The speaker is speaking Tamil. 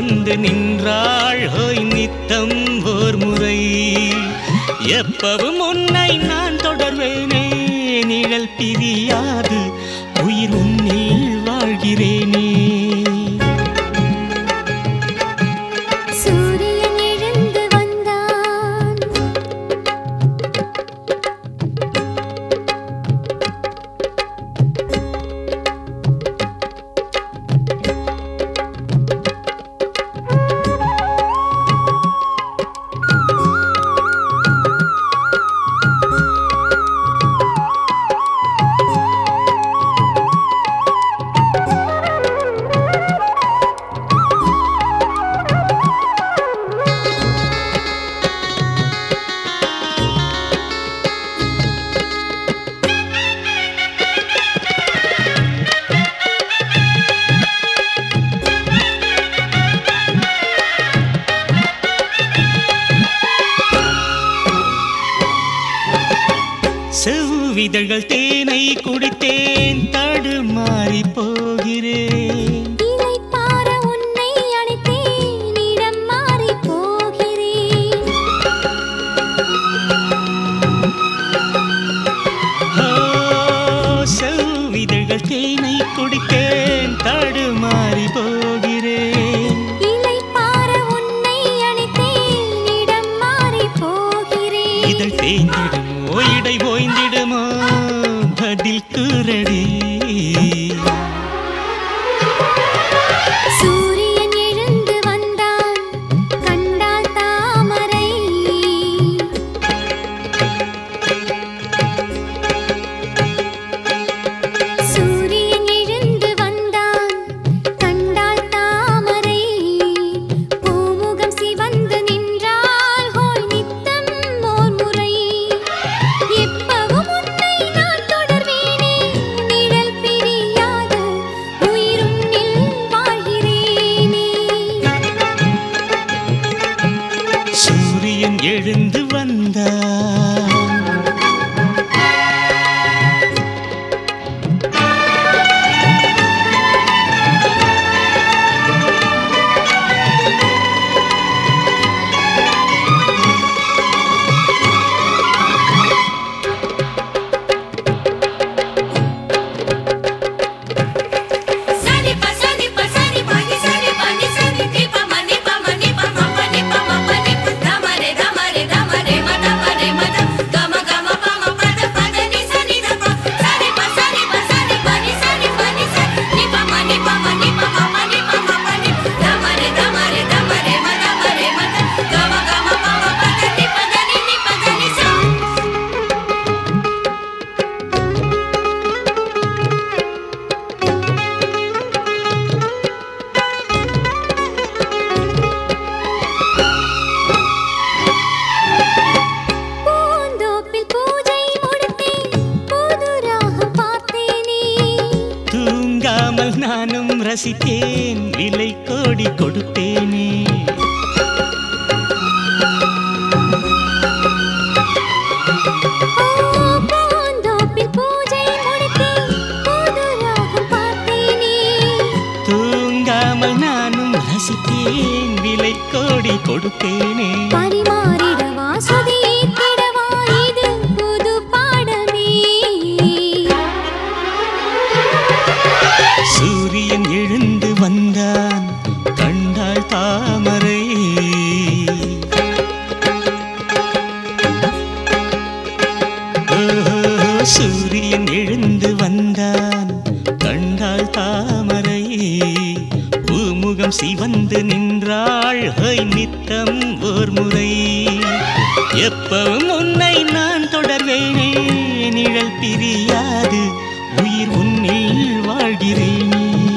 வந்து நின்றாள் ஹோய் நித்தம் ஓர் முறை எப்பவும் உன்னை நான் தொடர்வேனே நிழல் பிரியாது உயிர் உன்னில் வாழ்கிறேனே சூரியன் எழுந்து வந்தான் செவ்விதழ்கள் தேனை குடித்தேன் தடுமாறி போகிறேன் இலை பார உன்னை அணைத்தேன் இடம் மாறி போகிறேன் ஆ, செவ்விதழ்கள் தேனை குடித்தேன் தடுமாறி போகிறேன் இலை பார உன்னை அணைத்தேன் இடம் மாறி போகிறேன் இதழ் தேய்ந்திடுமோ இடை ஓய்ந்திடுமோ பதில் கூறடி சூரியன் எழுந்து வந்தான் கண்டால் தாமரை சூரியன் எழுந்து வந்தான் கண்டால் தாமரை பூமுகம் சிவந்து நின்றால் ஹோய் நித்தம் ஓர் முறை எப்பவும் உன்னை நான் தொடர்வேனே நிழல் பிரியாது உயிருன்னில் வாழ்கிறேனே சூரியன் எழுந்து வந்தான் Sani pa sani pa sani pa ni sani pa ni sani ni pa ma ni pa ma ni pa ma pa ni pa ma pa ni da ma re da ma re da ma re ma da ma re ma da ga ma ga ma pa ma pa da pa da ni sani da pa sani pa sani pa sani pa ni sani pa ni sani ni pa ma ni pa ma ni pa ma pa ni pa ma pa ni da ma re da ma re da ma re ma da ma re ma da ga ma ga ma pa ma pa da ni pa da ni ni pa da ni sa பூந்தோப்பில் பூஜை முடித்தேன் புது ராகம் பார்த்தேனே தூங்காமல் நானும் ரசித்தேன் விலை கோடி கொடுத்தேனே ஓ பூந்தோப்பில் பூஜை முடித்தேன் புது ராகம் பார்த்தேனே தூங்காமல் நானும் ரசித்தேன் விலை கோடி கொடுத்தேனே பரிமாறிடவா சுதியேத்திடவா இது புது பாடமே சூரியன் எழுந்து வந்தான் கண்டாள் தாமரை ஓஹோ, சூரியன் எழுந்து வந்தான் கண்டாள் தாமரை பூமுகம் சிவந்து நின்றாள் ஹை நித்தம் ஓர் முறை எப்பவும் உன்னை நான் தொடர்வேனே நிழல் பிரியாது உயிர் உன்னில் வாழ்கிறேனே